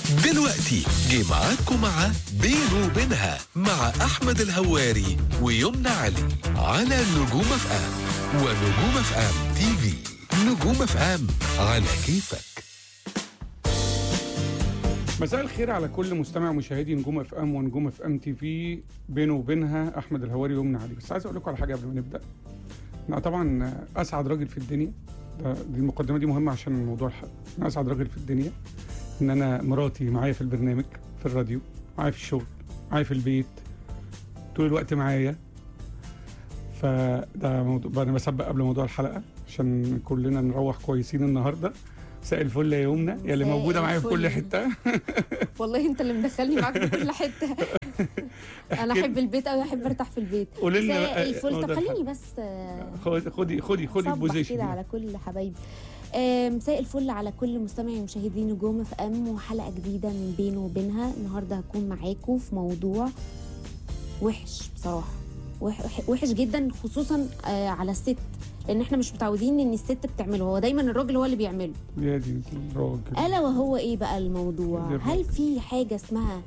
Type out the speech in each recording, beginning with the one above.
دلوقتي جه معاكم مع بينه وبينها مع أحمد الهواري ويمنى علي على نجوم اف ام ونجوم اف ام تي في نجوم اف ام على كيفك مساء الخير على كل مستمع ومشاهدي نجوم اف ام ونجوم اف ام تي في بينه وبينها احمد الهواري ويمنى علي بس عايز اقول لكم على حاجه قبل ما نبدا انا طبعا اسعد راجل في الدنيا ده دي المقدمه دي مهمه عشان موضوع الحلقه انا اسعد راجل في الدنيا ان انا مراتي معايا في البرنامج في الراديو معايا في الشغل معايا في البيت طول الوقت معايا فده موضوع انا بسبق قبل موضوع الحلقه عشان كلنا نروح كويسين النهارده مساء الفل يا يمنى يا اللي مساء موجوده معايا في كل الفل. حته والله انت اللي مدخلني معاك في كل حته انا احب البيت قوي احب ارتاح في البيت قولي لنا مساء بقى الفل موضوع طب خليني الحلقة. بس آه، خدي خدي خدي خدي صبح البوزيشن كده دي. على كل حبايبي آه، مساء الفل على كل مستمعي ومشاهدي نجوم اف ام وحلقه جديده من بينه وبينها النهارده هكون معاكم في موضوع وحش بصراحه وح- وحش جدا خصوصا آه، على الست لان احنا مش متعودين ان الست بتعمله هو دايما الراجل هو اللي بيعمله يا دي الراجل الا وهو ايه بقى الموضوع بالظبط. هل في حاجه اسمها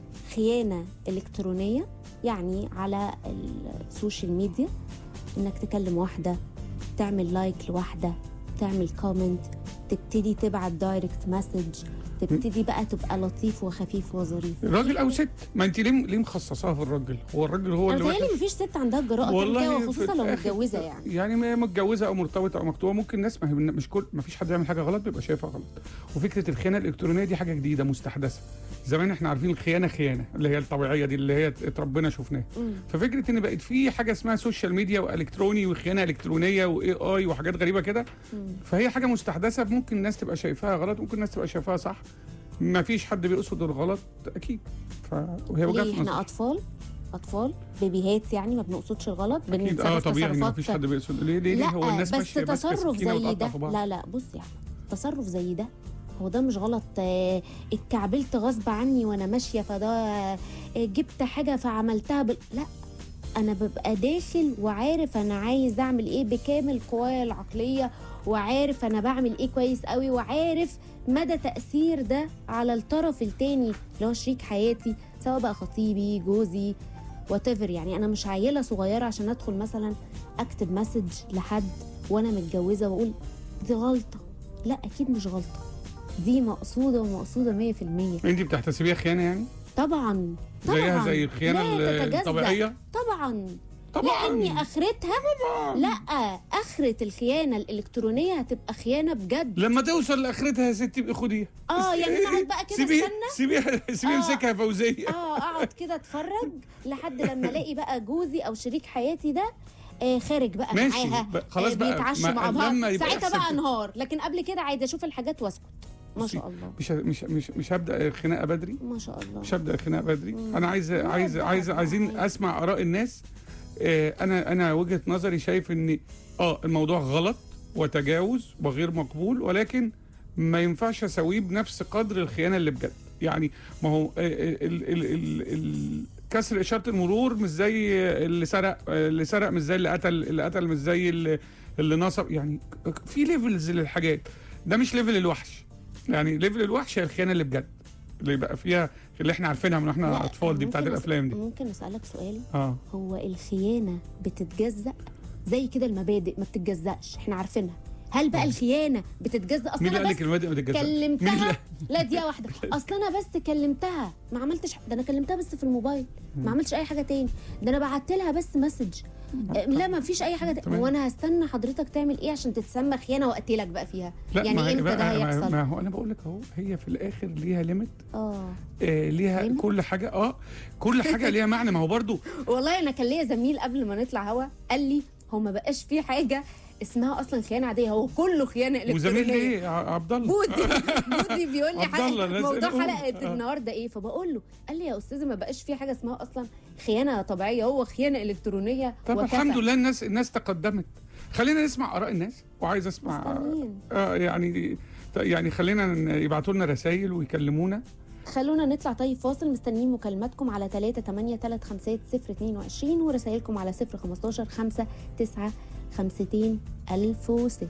خيانه الكترونيه يعني على السوشيال ميديا انك تكلم واحده تعمل لايك لواحده تعمل كومنت تبتدي تبعت دايركت مسج تبتدي بقى تبقى لطيف وخفيف وظريف راجل او ست ما انت ليه ليه مخصصاها في الراجل هو الراجل هو انا اللي بتهيألي وحش مفيش ست عندها الجراءه تعمل والله كده في وخصوصا لو الآخر- متجوزه يعني يعني ما هي متجوزه او مرتبطه او مكتوبه ممكن ناس ما هي مش كل ما فيش حد يعمل حاجه غلط بيبقى شايفها غلط وفكره الخيانه الالكترونيه دي حاجه جديده مستحدثه زمان احنا عارفين الخيانه خيانه اللي هي الطبيعيه دي اللي هي اتربينا شفناها مم. ففكره ان بقت في حاجه اسمها سوشيال ميديا والكتروني وخيانه الكترونيه واي اي وحاجات غريبه كده مم. فهي حاجه مستحدثه ممكن الناس تبقى شايفاها غلط ممكن الناس تبقى شايفاها صح ما فيش حد بيقصد الغلط اكيد ف... وهي وجهه ليه احنا نظر اطفال اطفال بيبيهات يعني ما بنقصدش الغلط اكيد اه بنتصرف طبيعي ما تصرفات فيش حد بيقصد ليه ليه, ليه لا هو الناس بس ماشيه ماسكة تصرف سكينة زي وتقطع ده في بعض. لا لا بص يا احمد تصرف زي ده هو ده مش غلط آه، اتكعبلت غصب عني وانا ماشيه فده آه، جبت حاجه فعملتها بال... لا انا ببقى داخل وعارف انا عايز اعمل ايه بكامل قوايا العقليه وعارف انا بعمل ايه كويس قوي وعارف مدى تاثير ده على الطرف التاني اللي هو شريك حياتي سواء بقى خطيبي جوزي وات يعني انا مش عيله صغيره عشان ادخل مثلا اكتب مسج لحد وانا متجوزه واقول دي غلطه لا اكيد مش غلطه دي مقصوده ومقصوده 100% انت بتحتسبيها خيانه يعني طبعا طبعا زيها زي الخيانه لا ال- تتجزأ. الطبيعيه طبعا طبعا لان اخرتها لا اخره الخيانه الالكترونيه هتبقى خيانه بجد لما توصل لاخرتها يا ستي ابقي خديها اه يعني نقعد بقى كده سيبيها استنى سيبيها سيبيها آه. امسكها فوزيه اه اقعد كده اتفرج لحد لما الاقي بقى جوزي او شريك حياتي ده آه خارج بقى ماشي، معاها ب- خلاص بقى، بيتعشوا ما- مع بعض لما يبقى ساعتها يحصل بقى كده. انهار لكن قبل كده عادي اشوف الحاجات واسكت ما شاء الله مش مش مش مش هبدا خناقه بدري ما شاء الله مش هبدا خناقه بدري مم. انا عايز لا، عايز لا، عايز لا، عايزين عادي. اسمع اراء الناس آه، انا انا وجهه نظري شايف ان اه الموضوع غلط وتجاوز وغير مقبول ولكن ما ينفعش اسويه بنفس قدر الخيانه اللي بجد يعني ما هو آه، ال ال ال ال كسر اشاره المرور مش زي اللي سرق آه، اللي سرق مش زي اللي قتل اللي قتل مش زي اللي, اللي نصب يعني في ليفلز للحاجات ده مش ليفل الوحش يعني ليفل الوحش هي الخيانه اللي بجد اللي بقى فيها اللي احنا عارفينها من واحنا لا، اطفال دي بتاعت ممكن أس- الافلام دي ممكن اسالك سؤال اه هو الخيانه بتتجزأ زي كده المبادئ ما بتتجزأش احنا عارفينها هل بقى الخيانه بتتجزأ اصلا مين اللي انا قال بس لك المبادئ ما تتجزأش؟ مين اللي- كلمتها لا دي واحده اصل انا بس كلمتها ما عملتش ح- ده انا كلمتها بس في الموبايل ما عملتش اي حاجه تاني ده انا بعت لها بس مسج أه، لا ما فيش اي حاجه تاني تمام. هو انا هستنى حضرتك تعمل ايه عشان تتسمى خيانه واقتلك بقى فيها لا يعني ما هي امتى بقى ده ما, هيحصل ما هو انا بقول لك اهو هي في الاخر ليها ليميت اه آه ليها Limit؟ كل حاجه اه كل حاجه ليها معنى ما هو برضو والله انا كان ليا زميل قبل ما نطلع هوا قال لي هو ما بقاش في حاجه اسمها اصلا خيانه عاديه هو كله خيانه الكترونيه وزميل ليه ع- عبد الله بودي بودي بيقول لي عبد الله، حاجه لازم موضوع نقول. حلقه آه. النهارده ايه فبقول له قال لي يا استاذ ما بقاش في حاجه اسمها اصلا خيانه طبيعيه هو خيانه الكترونيه طب وكفى. الحمد لله الناس الناس تقدمت خلينا نسمع اراء الناس وعايز اسمع مستنيين. آه يعني يعني خلينا ن- يبعتوا لنا رسائل ويكلمونا خلونا نطلع طيب فاصل مستنيين مكالماتكم على 3 8 3 5 0 22 ورسائلكم على 0 15 5 9 52 1006